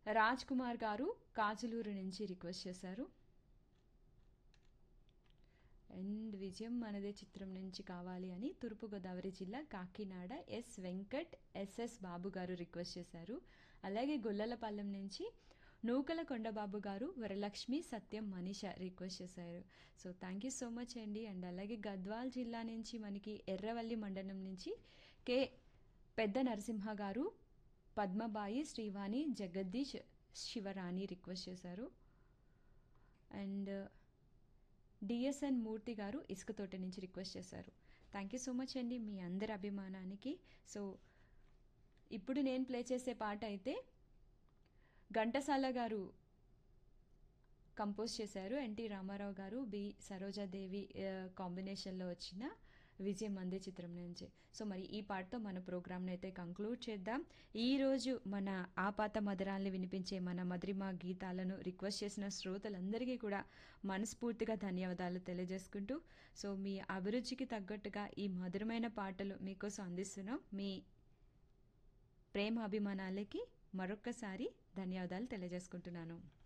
రాజ్ కుమార్ గారు కాజులూరు నుంచి రిక్వెస్ట్ చేశారు అండ్ విజయం మనదే చిత్రం నుంచి కావాలి అని తూర్పుగోదావరి జిల్లా Kakinada S Venkat SS Babu garu request చేశారు అలాగే గొల్లలపాలెం నుంచి నూకల కొండబాబు గారు వరలక్ష్మి సత్యం మనీష రిక్వెస్ట్ చేశారు so thank you so much అండి అండ్ అలాగే గద్వాల్ జిల్లా నుంచి మనకి ఎర్రవల్లి మండలం నుంచి కే పెద్ద నరసింహ గారు పద్మబాయి శ్రీవాణి జగదీష్ శివరాణి రిక్వెస్ట్ చేశారు అండ్ డిఎస్ఎన్ మూర్తి గారు ఇసుక తోట నుంచి రిక్వెస్ట్ చేశారు థ్యాంక్ యూ సో మచ్ అండి మీ అందరి అభిమానానికి సో ఇప్పుడు నేను ప్లే చేసే పాట అయితే ఘంటసాల గారు కంపోజ్ చేశారు ఎన్టీ రామారావు గారు బి సరోజాదేవి ఆ, కాంబినేషన్లో వచ్చిన విజయం అందే చిత్రం నుంచి సో మరి ఈ పాటతో మన ప్రోగ్రామ్ని అయితే కంక్లూడ్ చేద్దాం ఈరోజు మన ఆపాత మధురాల్ని వినిపించే మన మధురిమ గీతాలను రిక్వెస్ట్ చేసిన శ్రోతలందరికీ కూడా మనస్ఫూర్తిగా ధన్యవాదాలు తెలియజేసుకుంటూ సో మీ అభిరుచికి తగ్గట్టుగా ఈ మధురమైన పాటలు మీకోసం అందిస్తున్నాం మీ ప్రేమ అభిమానాలకి మరొక్కసారి ధన్యవాదాలు తెలియజేసుకుంటున్నాను